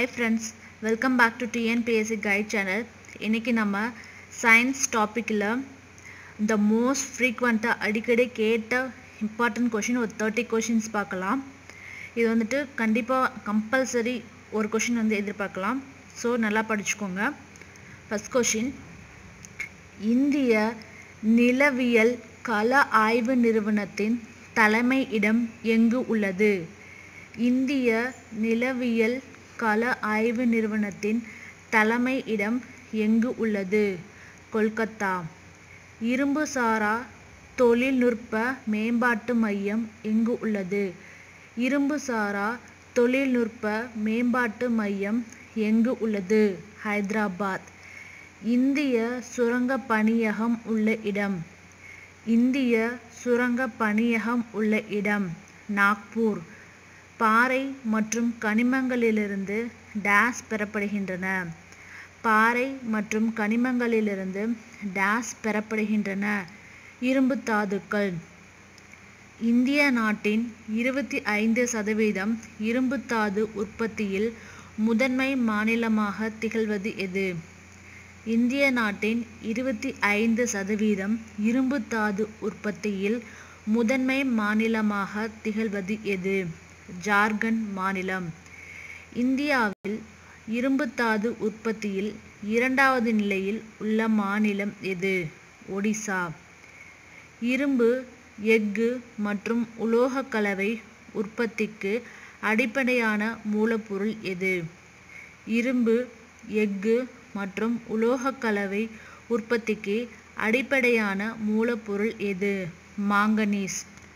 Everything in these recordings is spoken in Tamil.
hi friends welcome back to TNPSC guide channel இன்றைக்கி நம்ம சயின்ஸ் டாப்பிக்கில் த மோஸ்ட் ஃப்ரீக்வெண்ட்டாக அடிக்கடி கேட்ட இம்பார்ட்டன்ட் கொஷின் ஒரு தேர்ட்டி கொஷின்ஸ் பார்க்கலாம் இது வந்துட்டு கண்டிப்பாக கம்பல்சரி ஒரு கொஷின் வந்து எதிர்பார்க்கலாம் ஸோ நல்லா படிச்சுக்கோங்க ஃபஸ்ட் கொஷின் இந்திய நிலவியல் கள ஆய்வு நிறுவனத்தின் தலைமை இடம் எங்கு உள்ளது இந்திய நிலவியல் கள ஆய்வு நிறுவனத்தின் தலைமை இடம் எங்கு உள்ளது கொல்கத்தா இரும்புசாரா தொழில்நுட்ப மேம்பாட்டு மையம் எங்கு உள்ளது இரும்புசாரா தொழில்நுட்ப மேம்பாட்டு மையம் எங்கு உள்ளது ஹைதராபாத் இந்திய சுரங்க பணியகம் உள்ள இடம் இந்திய சுரங்க பணியகம் உள்ள இடம் நாக்பூர் பாறை மற்றும் கனிமங்களிலிருந்து டேஸ் பெறப்படுகின்றன பாறை மற்றும் கனிமங்களிலிருந்து டேஸ் பெறப்படுகின்றன இரும்பு தாதுக்கள் இந்திய நாட்டின் இருபத்தி ஐந்து சதவீதம் இரும்பு தாது உற்பத்தியில் முதன்மை மாநிலமாக திகழ்வது எது இந்திய நாட்டின் இருபத்தி ஐந்து சதவீதம் இரும்பு தாது உற்பத்தியில் முதன்மை மாநிலமாக திகழ்வது எது ஜார்க்கண்ட் மாநிலம் இந்தியாவில் இரும்புத்தாது உற்பத்தியில் இரண்டாவது நிலையில் உள்ள மாநிலம் எது ஒடிசா இரும்பு எஃகு மற்றும் உலோக கலவை உற்பத்திக்கு அடிப்படையான மூலப்பொருள் எது இரும்பு எஃகு மற்றும் உலோக கலவை உற்பத்திக்கு அடிப்படையான மூலப்பொருள் எது மாங்கனீஸ்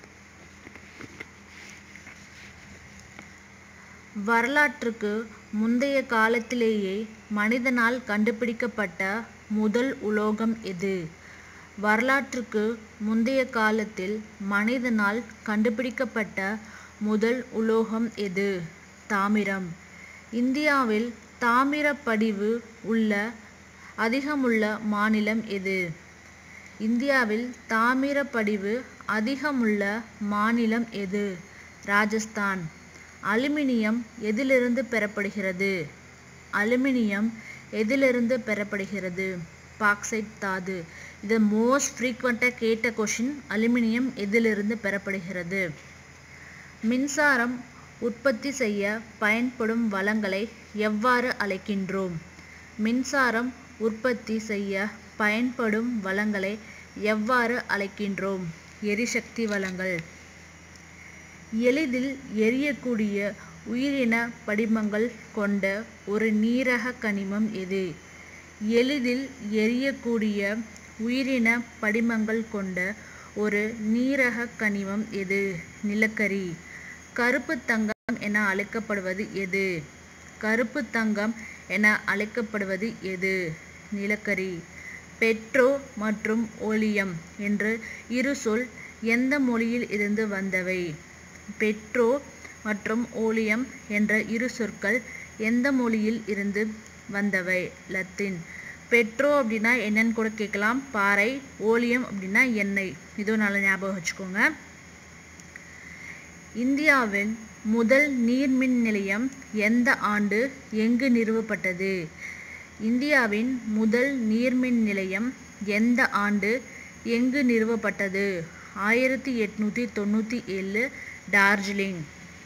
வரலாற்றுக்கு முந்தைய காலத்திலேயே மனிதனால் கண்டுபிடிக்கப்பட்ட முதல் உலோகம் எது வரலாற்றுக்கு முந்தைய காலத்தில் மனிதனால் கண்டுபிடிக்கப்பட்ட முதல் உலோகம் எது தாமிரம் இந்தியாவில் தாமிர படிவு உள்ள அதிகமுள்ள மாநிலம் எது இந்தியாவில் தாமிர படிவு அதிகமுள்ள மாநிலம் எது ராஜஸ்தான் அலுமினியம் எதிலிருந்து பெறப்படுகிறது அலுமினியம் எதிலிருந்து பெறப்படுகிறது பாக்சைட் தாது இது மோஸ்ட் ஃப்ரீக்வெண்ட்டாக கேட்ட கொஷின் அலுமினியம் எதிலிருந்து பெறப்படுகிறது மின்சாரம் உற்பத்தி செய்ய பயன்படும் வளங்களை எவ்வாறு அழைக்கின்றோம் மின்சாரம் உற்பத்தி செய்ய பயன்படும் வளங்களை எவ்வாறு அழைக்கின்றோம் எரிசக்தி வளங்கள் எளிதில் எரியக்கூடிய உயிரின படிமங்கள் கொண்ட ஒரு நீரக கனிமம் எது எளிதில் எரியக்கூடிய உயிரின படிமங்கள் கொண்ட ஒரு நீரக கனிமம் எது நிலக்கரி கருப்பு தங்கம் என அழைக்கப்படுவது எது கருப்பு தங்கம் என அழைக்கப்படுவது எது நிலக்கரி பெட்ரோ மற்றும் ஓலியம் என்று இரு சொல் எந்த மொழியில் இருந்து வந்தவை பெட்ரோ மற்றும் ஓலியம் என்ற இரு சொற்கள் எந்த மொழியில் இருந்து வந்தவை லத்தீன் பெட்ரோ அப்படின்னா என்னன்னு கூட கேட்கலாம் பாறை ஓலியம் அப்படின்னா எண்ணெய் இதுவும் நல்லா ஞாபகம் வச்சுக்கோங்க இந்தியாவின் முதல் நீர்மின் நிலையம் எந்த ஆண்டு எங்கு நிறுவப்பட்டது இந்தியாவின் முதல் நீர்மின் நிலையம் எந்த ஆண்டு எங்கு நிறுவப்பட்டது ஆயிரத்தி எட்நூற்றி தொண்ணூற்றி ஏழு டார்ஜிலிங்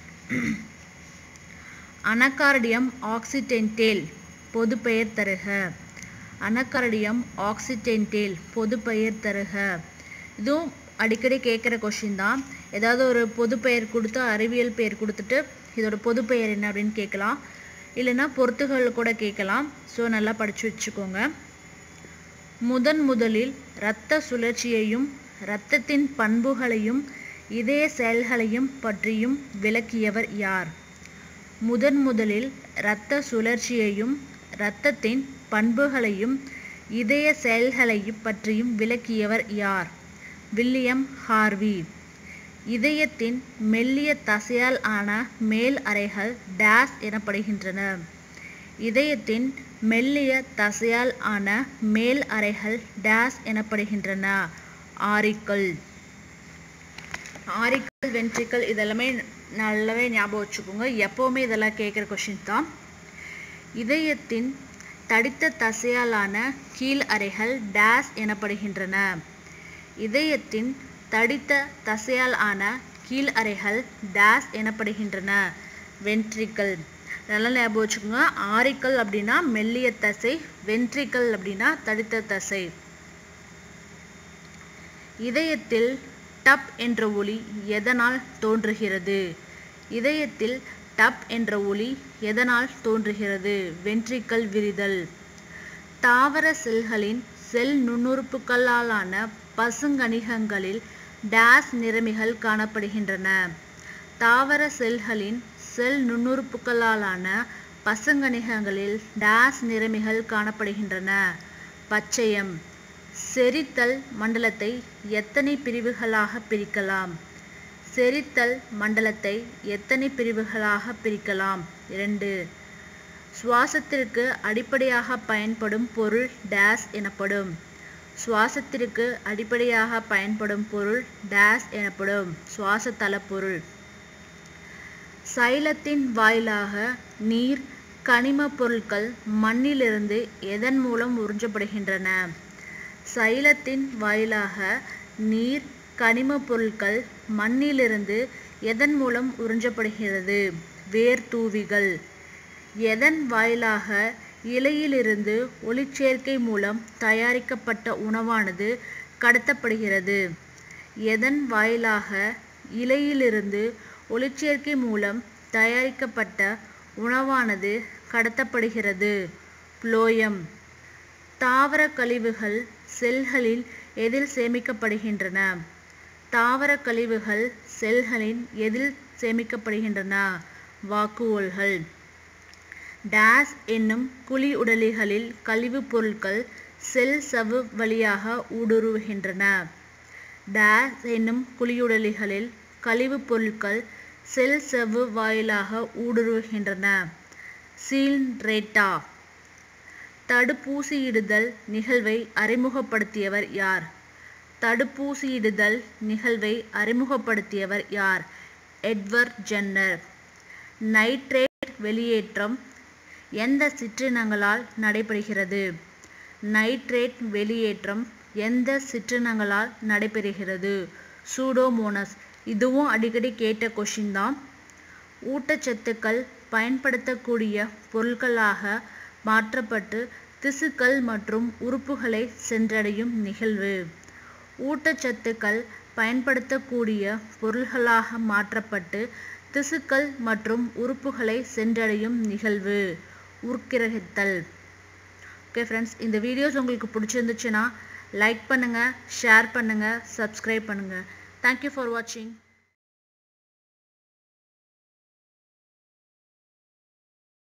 அனகார்டியம் ஆக்சிடென்டேல் பொதுப்பெயர் தருக அனகார்டியம் ஆக்சிடென்டேல் பொதுப்பெயர் தருக இதுவும் அடிக்கடி கேட்குற கொஷின் தான் ஏதாவது ஒரு பொதுப்பெயர் கொடுத்து அறிவியல் பெயர் கொடுத்துட்டு இதோட பொதுப்பெயர் என்ன அப்படின்னு கேட்கலாம் இல்லைன்னா பொறுத்துகள் கூட கேட்கலாம் ஸோ நல்லா படித்து வச்சுக்கோங்க முதன் முதலில் இரத்த சுழற்சியையும் இரத்தத்தின் பண்புகளையும் இதய செயல்களையும் பற்றியும் விளக்கியவர் யார் முதன் முதலில் இரத்த சுழற்சியையும் இரத்தத்தின் பண்புகளையும் இதய செயல்களையும் பற்றியும் விளக்கியவர் யார் வில்லியம் ஹார்வி இதயத்தின் மெல்லிய தசையால் ஆன மேல் அறைகள் டேஸ் எனப்படுகின்றன இதயத்தின் மெல்லிய தசையால் ஆன மேல் அறைகள் டேஸ் எனப்படுகின்றன ஆரிக்கல் ஆரிக்கல் வென்ட்ரிக்கல் இதெல்லாமே நல்லாவே ஞாபகம் வச்சுக்கோங்க எப்போவுமே இதெல்லாம் கேட்குற கொஷின் தான் இதயத்தின் தடித்த தசையாலான கீழ் அறைகள் டேஸ் எனப்படுகின்றன இதயத்தின் தடித்த தசையால் ஆன கீழ் அறைகள் டேஸ் எனப்படுகின்றன வென்ட்ரிக்கல் நல்லா ஞாபகம் வச்சுக்கோங்க ஆரிக்கல் அப்படின்னா மெல்லிய தசை வென்ட்ரிக்கல் அப்படின்னா தடித்த தசை இதயத்தில் டப் என்ற ஒலி எதனால் தோன்றுகிறது இதயத்தில் டப் என்ற ஒலி எதனால் தோன்றுகிறது வென்ட்ரிக்கல் விரிதல் தாவர செல்களின் செல் நுண்ணுறுப்புகளாலான பசுங்கணிகங்களில் டேஸ் நிறமிகள் காணப்படுகின்றன தாவர செல்களின் செல் நுண்ணுறுப்புகளாலான பசுங்கணிகங்களில் டேஸ் நிறமிகள் காணப்படுகின்றன பச்சையம் செரித்தல் மண்டலத்தை எத்தனை பிரிவுகளாக பிரிக்கலாம் செரித்தல் மண்டலத்தை எத்தனை பிரிவுகளாக பிரிக்கலாம் இரண்டு சுவாசத்திற்கு அடிப்படையாக பயன்படும் பொருள் டேஸ் எனப்படும் சுவாசத்திற்கு அடிப்படையாக பயன்படும் பொருள் டேஸ் எனப்படும் சுவாச தளப்பொருள் சைலத்தின் வாயிலாக நீர் கனிம பொருட்கள் மண்ணிலிருந்து எதன் மூலம் உறிஞ்சப்படுகின்றன சைலத்தின் வாயிலாக நீர் கனிம பொருட்கள் மண்ணிலிருந்து எதன் மூலம் உறிஞ்சப்படுகிறது வேர் தூவிகள் எதன் வாயிலாக இலையிலிருந்து ஒளிச்சேர்க்கை மூலம் தயாரிக்கப்பட்ட உணவானது கடத்தப்படுகிறது எதன் வாயிலாக இலையிலிருந்து ஒளிச்சேர்க்கை மூலம் தயாரிக்கப்பட்ட உணவானது கடத்தப்படுகிறது புளோயம் தாவர கழிவுகள் செல்களில் எதில் சேமிக்கப்படுகின்றன தாவர கழிவுகள் செல்களின் எதில் சேமிக்கப்படுகின்றன வாக்குவோல்கள் டேஸ் என்னும் குழி உடலிகளில் கழிவுப் பொருட்கள் செல் சவ்வு வழியாக ஊடுருவுகின்றன டேஸ் என்னும் குழியுடலிகளில் கழிவுப் பொருட்கள் செல் செவ்வு வாயிலாக ஊடுருவுகின்றன சீல்ரேட்டா தடுப்பூசியிடுதல் நிகழ்வை அறிமுகப்படுத்தியவர் யார் தடுப்பூசியிடுதல் நிகழ்வை அறிமுகப்படுத்தியவர் யார் எட்வர்ட் ஜென்னர் நைட்ரேட் வெளியேற்றம் எந்த சிற்றினங்களால் நடைபெறுகிறது நைட்ரேட் வெளியேற்றம் எந்த சிற்றினங்களால் நடைபெறுகிறது சூடோமோனஸ் இதுவும் அடிக்கடி கேட்ட கொஷின் தான் ஊட்டச்சத்துக்கள் பயன்படுத்தக்கூடிய பொருட்களாக மாற்றப்பட்டு திசுக்கள் மற்றும் உறுப்புகளை சென்றடையும் நிகழ்வு ஊட்டச்சத்துக்கள் பயன்படுத்தக்கூடிய பொருள்களாக மாற்றப்பட்டு திசுக்கள் மற்றும் உறுப்புகளை சென்றடையும் நிகழ்வு உட்கிரகித்தல் ஓகே ஃப்ரெண்ட்ஸ் இந்த வீடியோஸ் உங்களுக்கு பிடிச்சிருந்துச்சுன்னா லைக் பண்ணுங்கள் ஷேர் பண்ணுங்கள் சப்ஸ்கிரைப் பண்ணுங்கள் தேங்க்யூ ஃபார் வாட்சிங்